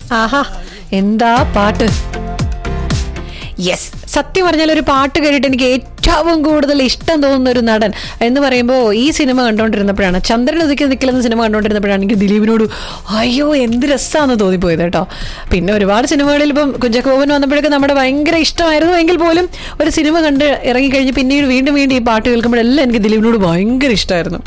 ആഹാ എന്താ പാട്ട് യെസ് സത്യം പറഞ്ഞാൽ ഒരു പാട്ട് കേട്ടിട്ട് എനിക്ക് ഏറ്റവും കൂടുതൽ ഇഷ്ടം തോന്നുന്ന ഒരു നടൻ എന്ന് പറയുമ്പോൾ ഈ സിനിമ കണ്ടുകൊണ്ടിരുന്നപ്പോഴാണ് ചന്ദ്രൻ ഒതുക്കി നിൽക്കുന്ന സിനിമ കണ്ടുകൊണ്ടിരുന്നപ്പോഴാണ് എനിക്ക് ദിലീപിനോട് അയ്യോ എന്ത് രസമാണെന്ന് തോന്നിപ്പോയത് കേട്ടോ പിന്നെ ഒരുപാട് സിനിമകളിൽ ഇപ്പം കുഞ്ചക്കോവൻ വന്നപ്പോഴൊക്കെ നമ്മുടെ ഭയങ്കര ഇഷ്ടമായിരുന്നു എങ്കിൽ പോലും ഒരു സിനിമ കണ്ട് ഇറങ്ങിക്കഴിഞ്ഞ് പിന്നീട് വീണ്ടും വീണ്ടും ഈ പാട്ട് കേൾക്കുമ്പോഴെല്ലാം എനിക്ക് ദിലീപിനോട് ഭയങ്കര ഇഷ്ടമായിരുന്നു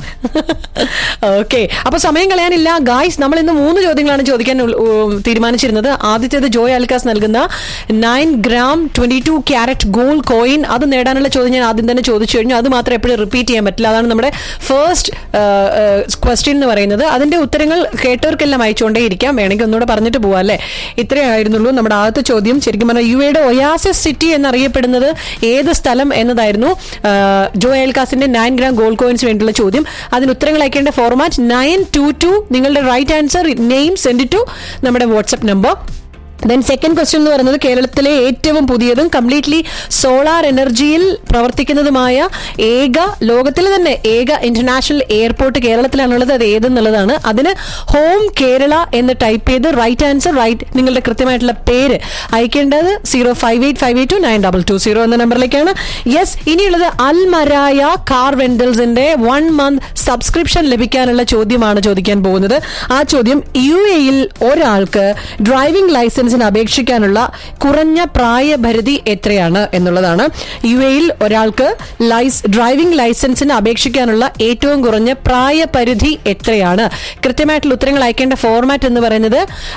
ഓക്കെ അപ്പൊ സമയം കളയാനില്ല ഗായ്സ് നമ്മൾ ഇന്ന് മൂന്ന് ചോദ്യങ്ങളാണ് ചോദിക്കാൻ ഉൾ- ഉം, തീരുമാനിച്ചിരുന്നത് ആദ്യത്തേത് ജോയ് അൽക്കാസ് നൽകുന്ന nine gram twenty two carat gold coin അത് നേടാനുള്ള ചോദ്യം ഞാൻ ആദ്യം തന്നെ ചോദിച്ചു കഴിഞ്ഞു അത് മാത്രം എപ്പോഴും റിപ്പീറ്റ് ചെയ്യാൻ പറ്റില്ല അതാണ് നമ്മുടെ ഫസ്റ്റ് ക്വസ്റ്റ്യൻ എന്ന് പറയുന്നത് അതിന്റെ ഉത്തരങ്ങൾ കേട്ടവർക്കെല്ലാം അയച്ചുകൊണ്ടേയിരിക്കാം വേണമെങ്കിൽ ഒന്നുകൂടെ പറഞ്ഞിട്ട് പോവാം അല്ലേ ഇത്രയേ ആയിരുന്നുള്ളൂ നമ്മുടെ ആദ്യത്തെ ചോദ്യം ശരിക്കും പറഞ്ഞാൽ യു എയുടെ ഒയാസിസ് സിറ്റി എന്നറിയപ്പെടുന്നത് ഏത് സ്ഥലം എന്നതായിരുന്നു ആ, ജോ എൽകാസിന്റെ നയൻ ഗ്രാം ഗോൾഡ് കോയിൻസ് വേണ്ടിയുള്ള ചോദ്യം അതിന് ഉത്തരങ്ങൾ അയക്കേണ്ട ഫോർമാറ്റ് നയൻ ടു ടു നിങ്ങളുടെ right answer name send to നമ്മുടെ WhatsApp number then second question എന്ന് പറയുന്നത് കേരളത്തിലെ ഏറ്റവും പുതിയതും കംപ്ലീറ്റ്ലി സോളാർ എനർജിയിൽ പ്രവർത്തിക്കുന്നതുമായ ഏക ലോകത്തിലെ തന്നെ ഏക ഇന്റർനാഷണൽ എയർപോർട്ട് കേരളത്തിലാണുള്ളത് അത് ഏതെന്നുള്ളതാണ് അതിന് ഹോം കേരള എന്ന് ടൈപ്പ് ചെയ്ത് റൈറ്റ് ആൻസർ റൈറ്റ് നിങ്ങളുടെ കൃത്യമായിട്ടുള്ള പേര് അയക്കേണ്ടത് zero five eight five eight two nine double two zero എന്ന നമ്പറിലേക്കാണ് യെസ് ഇനിയുള്ളത് അൽമരായ കാർ വെൻഡൽസിന്റെ വൺ മന്ത് സബ്സ്ക്രിപ്ഷൻ ലഭിക്കാനുള്ള ചോദ്യമാണ് ചോദിക്കാൻ പോകുന്നത് ആ ചോദ്യം യു എയിൽ ഒരാൾക്ക് ഡ്രൈവിംഗ് ലൈസൻസിന് അപേക്ഷിക്കാനുള്ള കുറഞ്ഞ പ്രായപരിധി എത്രയാണ് എന്നുള്ളതാണ് യു എയിൽ ഒരാൾക്ക് ലൈസ് ഡ്രൈവിംഗ് ലൈസൻസിന് അപേക്ഷിക്കാനുള്ള ഏറ്റവും കുറഞ്ഞ പ്രായപരിധി എത്രയാണ് കൃത്യമായിട്ടുള്ള ഉത്തരങ്ങൾ അയക്കേണ്ട ഫോർമാറ്റ് എന്ന് പറയുന്നത്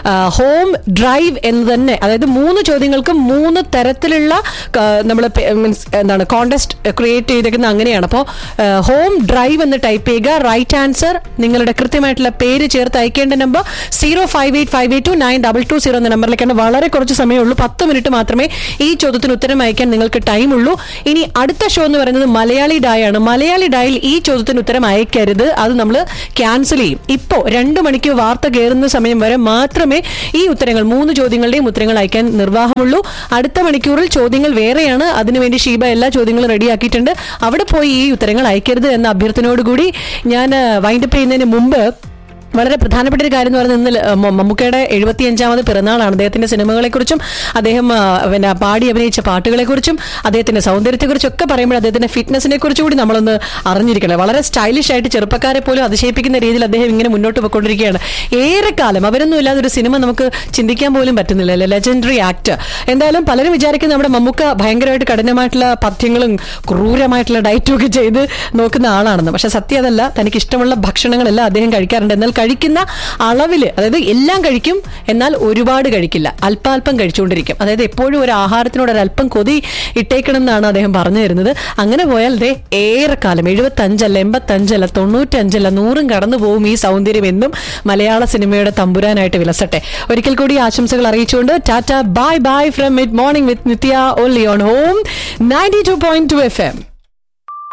ഹോം ഡ്രൈവ് എന്ന് തന്നെ അതായത് മൂന്ന് ചോദ്യങ്ങൾക്കും മൂന്ന് തരത്തിലുള്ള നമ്മൾ മീൻസ് എന്താണ് കോണ്ടസ്റ്റ് ക്രിയേറ്റ് ചെയ്തേക്കുന്ന അങ്ങനെയാണ് അപ്പോൾ ഹോം ഡ്രൈവ് എന്ന് ടൈപ്പ് ചെയ്യുക റൈറ്റ് ആൻസർ നിങ്ങളുടെ കൃത്യമായിട്ടുള്ള പേര് ചേർത്ത് അയക്കേണ്ട number zero five eight five eight two nine double two zero എന്ന നമ്പറിലേക്കാണ് വളരെ കുറച്ച് സമയമുള്ളൂ പത്ത് മിനിറ്റ് മാത്രമേ ഈ ചോദ്യത്തിന് ഉത്തരം അയക്കാൻ നിങ്ങൾക്ക് ടൈം ഉള്ളൂ ഇനി അടുത്ത ഷോ എന്ന് പറയുന്നത് മലയാളി ഡായ് ആണ് മലയാളി ഡായിൽ ഈ ചോദ്യത്തിന് ഉത്തരം അയക്കരുത് അത് നമ്മൾ ക്യാൻസൽ ചെയ്യും ഇപ്പോൾ രണ്ട് മണിക്ക് വാർത്ത കയറുന്ന സമയം വരെ മാത്രമേ ഈ ഉത്തരങ്ങൾ മൂന്ന് ചോദ്യങ്ങളുടെയും ഉത്തരങ്ങൾ അയക്കാൻ നിർവാഹമുള്ളൂ അടുത്ത മണിക്കൂറിൽ ചോദ്യങ്ങൾ വേറെയാണ് അതിനുവേണ്ടി ഷീബ എല്ലാ ചോദ്യങ്ങളും റെഡിയാക്കിയിട്ടുണ്ട് അവിടെ പോയി ഈ ഉത്തരങ്ങൾ അയക്കരുത് എന്ന അഭ്യർത്ഥനയോടുകൂടി ഞാൻ വൈൻഡപ്പ് ചെയ്യുന്നതിന് മുമ്പ് വളരെ പ്രധാനപ്പെട്ട ഒരു കാര്യം എന്ന് പറയുന്നത് ഇന്ന് ല- മ- മമ്മൂക്കയുടെ എഴുപത്തിയഞ്ചാമത് പിറന്നാളാണ് അദ്ദേഹത്തിന്റെ സിനിമകളെക്കുറിച്ചും അദ്ദേഹം ആ, പിന്നെ പാടി അഭിനയിച്ച പാട്ടുകളെക്കുറിച്ചും അദ്ദേഹത്തിന്റെ സൗന്ദര്യത്തെക്കുറിച്ചും ഒക്കെ പറയുമ്പോൾ അദ്ദേഹത്തിന്റെ ഫിറ്റ്നസിനെ കുറിച്ച് കൂടി നമ്മളൊന്ന് അറിഞ്ഞിരിക്കണം വളരെ സ്റ്റൈലിഷ് ആയിട്ട് ചെറുപ്പക്കാരെ പോലും അതിശയിപ്പിക്കുന്ന രീതിയിൽ അദ്ദേഹം ഇങ്ങനെ മുന്നോട്ട് പോയിക്കൊണ്ടിരിക്കുകയാണ് ഏറെക്കാലം അവരൊന്നും ഇല്ലാതെ ഒരു സിനിമ നമുക്ക് ചിന്തിക്കാൻ പോലും പറ്റുന്നില്ല ലെജൻഡറി ആക്ടർ എന്തായാലും പലരും വിചാരിക്കുന്ന നമ്മുടെ മമ്മൂക്ക ഭയങ്കരമായിട്ട് കഠിനമായിട്ടുള്ള പഥ്യങ്ങളും ക്രൂരമായിട്ടുള്ള ഡയറ്റും ഒക്കെ ചെയ്ത് നോക്കുന്ന ആളാണെന്ന് പക്ഷെ സത്യം അതല്ല തനിക്ക് ഇഷ്ടമുള്ള ഭക്ഷണങ്ങളെല്ലാം അദ്ദേഹം കഴിക്കാറുണ്ട് എന്നാൽ കഴിക്കുന്ന അളവിൽ അതായത് എല്ലാം കഴിക്കും എന്നാൽ ഒരുപാട് കഴിക്കില്ല അല്പാൽപ്പം കഴിച്ചുകൊണ്ടിരിക്കും അതായത് എപ്പോഴും ഒരു ആഹാരത്തിനോട് ഒരു അല്പം കൊതി ഇട്ടേക്കണം എന്നാണ് അദ്ദേഹം പറഞ്ഞു തരുന്നത് അങ്ങനെ പോയാൽ ദേ ഏറെക്കാലം എഴുപത്തഞ്ചല്ല എൺപത്തഞ്ചല്ല തൊണ്ണൂറ്റഞ്ചല്ല നൂറും കടന്നു പോകും ഈ സൗന്ദര്യം എന്നും മലയാള സിനിമയുടെ തമ്പുരാനായിട്ട് വിലസട്ടെ ഒരിക്കൽ കൂടി ആശംസകൾ അറിയിച്ചുകൊണ്ട് tata bye bye from mid morning with Nithya only on home ninety two point two F M